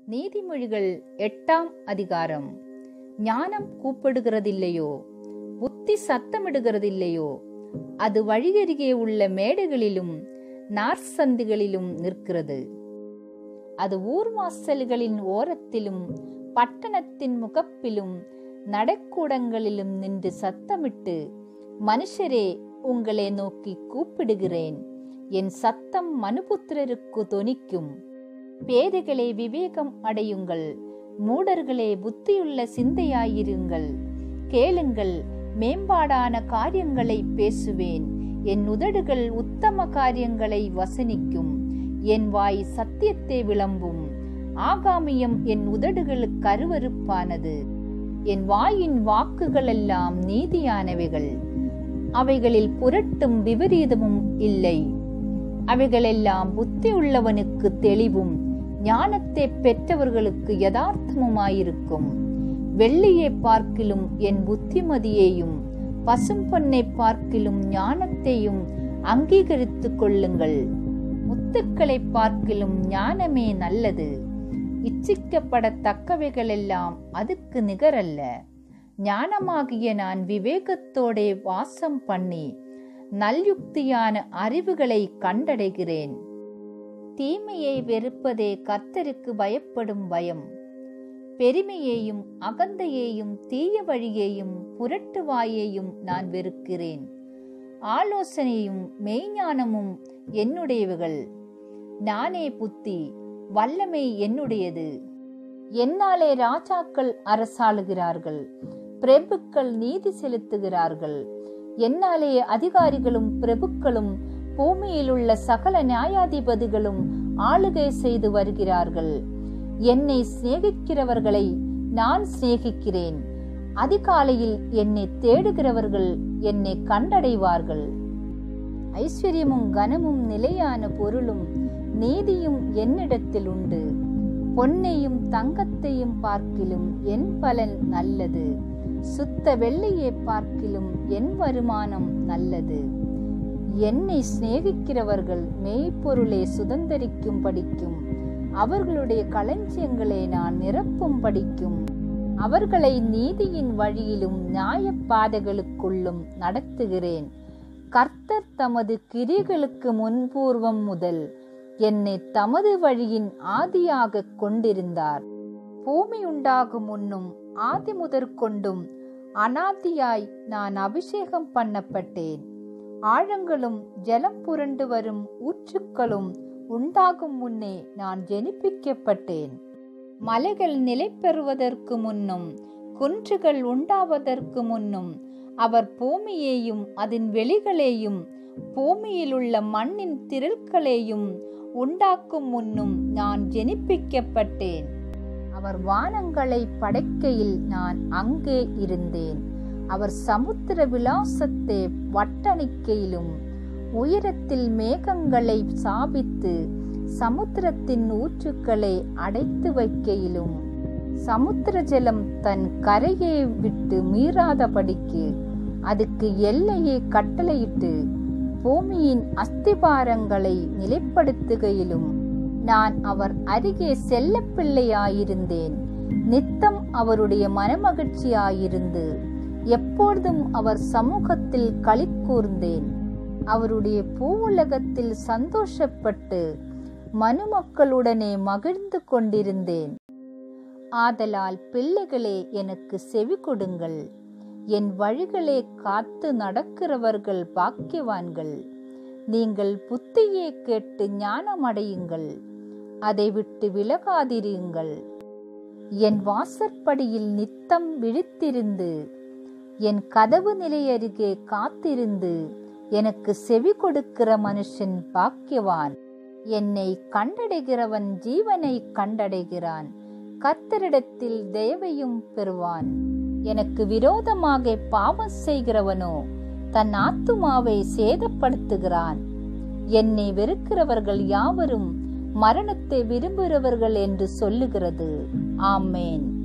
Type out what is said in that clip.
நீதிமொழிகள் எட்டாம் அதிகாரம் ஞானம் கூப்பிடுகிறதில்லையோ புத்தி சத்தமிடுகிறதில்லையோ அது வழியருகே உள்ள மேடைகளிலும் நார்சந்திகளிலும் நிற்கிறது அது ஊர்வாசல்களின் ஓரத்திலும் பட்டணத்தின் முகப்பிலும் நடக்கூடங்களிலும் நின்று சத்தமிட்டு மனுஷரே உங்களை நோக்கி கூப்பிடுகிறேன் என் சத்தம் மனுபுத்திரருக்கு தொனிக்கும் பேதைகளே விவேகம் அடையுங்கள் மூடர்களே புத்தியுள்ள சிந்தையாயிருங்கள் கேளுங்கள் மேம்பாடான காரியங்களை பேசுவேன் என் உதடுகள் உத்தம காரியங்களை வசனிக்கும் என் வாய் சத்தியத்தை விளம்பும் ஆகாமியம் என் உதடுகளுக்கு அருவருப்பானது என் வாயின் வாக்குகளெல்லாம் நீதியானவைகள் அவைகளில் புரட்டும் விபரீதமும் இல்லை அவைகளெல்லாம் புத்தி உள்ளவனுக்கு தெளிவும் ஞானத்தை பெற்றவர்களுக்கு யதார்த்தமுமாயிருக்கும் வெள்ளியை பார்க்கிலும் என் புத்திமதியையும் பசும்பொன்னை பார்க்கிலும் ஞானத்தையும் அங்கீகரித்துக் கொள்ளுங்கள் முத்துக்களை பார்க்கிலும் ஞானமே நல்லது இச்சிக்கப்படத்தக்கவைகளெல்லாம் அதுக்கு நிகரல்ல ஞானமாகிய நான் விவேகத்தோடே வாசம் பண்ணி நல்யுக்தியான அறிவுகளை கண்டடைகிறேன் தீமையை வெறுப்பதே கர்த்தருக்கு பயப்படும் பயம் பெருமையையும் அகந்தையையும் தீய வழியையும் புரட்டுவாயையும் நான் வெறுக்கிறேன் ஆலோசனையும் மெய்ஞானமும் என்னுடையவைகள் நானே புத்தி வல்லமை என்னுடையது என்னாலே ராஜாக்கள் அரசாளுகிறார்கள் பிரபுக்கள் நீதி செலுத்துகிறார்கள் என்னாலே அதிகாரிகளும் பிரபுக்களும் பூமியில் உள்ள சகல நியாயாதிபதிகளும் ஆளுகை செய்து வருகிறார்கள் என்னை சிநேகிக்கிறவர்களை நான் சிநேகிக்கிறேன் அதிகாலையில் என்னை தேடுகிறவர்கள் என்னை கண்டடைவார்கள் ஐஸ்வர்யமும் கனமும் நிலையான பொருளும் நீதியும் என்னிடத்தில் உண்டு பொன்னையும் தங்கத்தையும் பார்க்கிலும் என் பலன் நல்லது சுத்த வெள்ளையை பார்க்கிலும் என் வருமானம் நல்லது என்னை சிநேகிக்கிறவர்கள் மெய்ப்பொருளை சுதந்திரிக்கும் படிக்கும் அவர்களுடைய களஞ்சியங்களை நான் நிரப்பும் படிக்கும் அவர்களை நீதியின் வழியிலும் நியாய பாதைகளுக்குள்ளும் நடத்துகிறேன் கர்த்தர் தமது கிரிகளுக்கு முன்பூர்வம் முதல் என்னை தமது வழியின் ஆதியாக கொண்டிருந்தார் பூமி உண்டாகும் முன்னும் ஆதி முதற்கொண்டும் அனாதியாய் நான் அபிஷேகம் பண்ணப்பட்டேன் ஆழங்களும் ஜலம் புரண்டு வரும் ஊற்றுக்களும் உண்டாகும் முன்னே நான் ஜெனிப்பிக்கப்பட்டேன் மலைகள் நிலை பெறுவதற்கு முன்னும் குன்றுகள் உண்டாவதற்கு முன்னும் அவர் பூமியையும் அதன் வெளிகளையும் பூமியில் உள்ள மண்ணின் திரள்களையும் உண்டாக்கும் முன்னும் நான் ஜெனிப்பிக்கப்பட்டேன் அவர் வானங்களை படைக்கையில் நான் அங்கே இருந்தேன் அவர் சமுத்திர விலாசத்தை வட்டணிக்கையிலும் உயரத்தில் மேகங்களை சாபித்து சமுத்திரத்தின் ஊற்றுக்களை அடைத்து வைக்கையிலும் சமுத்திர ஜலம் தன் கரையை விட்டு மீறாதபடிக்கு அதுக்கு எல்லையை கட்டளையிட்டு பூமியின் அஸ்திபாரங்களை நிலைப்படுத்துகையிலும் நான் அவர் அருகே செல்ல பிள்ளையாயிருந்தேன் நித்தம் அவருடைய மனமகிழ்ச்சியாயிருந்து எப்பொழுதும் அவர் சமூகத்தில் களி கூர்ந்தேன் அவருடைய பூவுலகத்தில் சந்தோஷப்பட்டு மனுமக்களுடனே மகிழ்ந்து கொண்டிருந்தேன் ஆதலால் பிள்ளைகளே எனக்கு செவி கொடுங்கள் என் வழிகளை காத்து நடக்கிறவர்கள் பாக்கியவான்கள் நீங்கள் புத்தியை கேட்டு ஞானமடையுங்கள் அதை விட்டு விலகாதிருங்கள் என் வாசற்படியில் நித்தம் விழித்திருந்து என் கதவு நிலை அருகே காத்திருந்து எனக்கு செவி கொடுக்கிற மனுஷன் பாக்கியவான் என்னை கண்டடைகிறவன் ஜீவனை கண்டடைகிறான் கர்த்தரிடத்தில் தயவையும் பெறுவான் எனக்கு விரோதமாக பாவம் செய்கிறவனோ தன் ஆத்துமாவை சேதப்படுத்துகிறான் என்னை வெறுக்கிறவர்கள் யாவரும் மரணத்தை விரும்புகிறவர்கள் என்று சொல்லுகிறது ஆமேன்